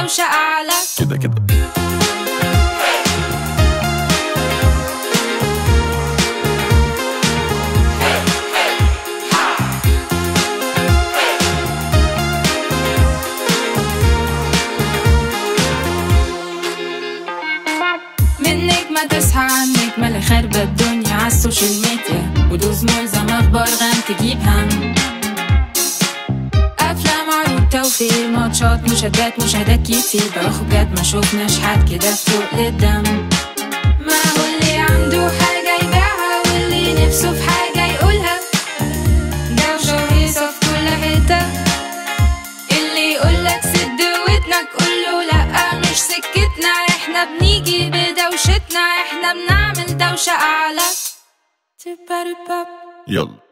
دوشة أعلى كده كده من نجمة تصحى عن نجمة اللي خاربة الدنيا عالسوشيال ميديا ودوز ملزم أخبار غام تجيب هم أفلام عروض توفير ماتشات مشاهدات مشاهدات كتير باخد جد ما شفناش حد كده فوق للدم ما هو اللي عنده حاجة يبيعها واللي نفسه في حاجة يقولها دوشة وهيصة في كل حتة اللي يقولك سد ودنك قوله لأ مش سكتنا احنا بنيجي بدوشتنا احنا بنعمل دوشة أعلى تبارباب يلا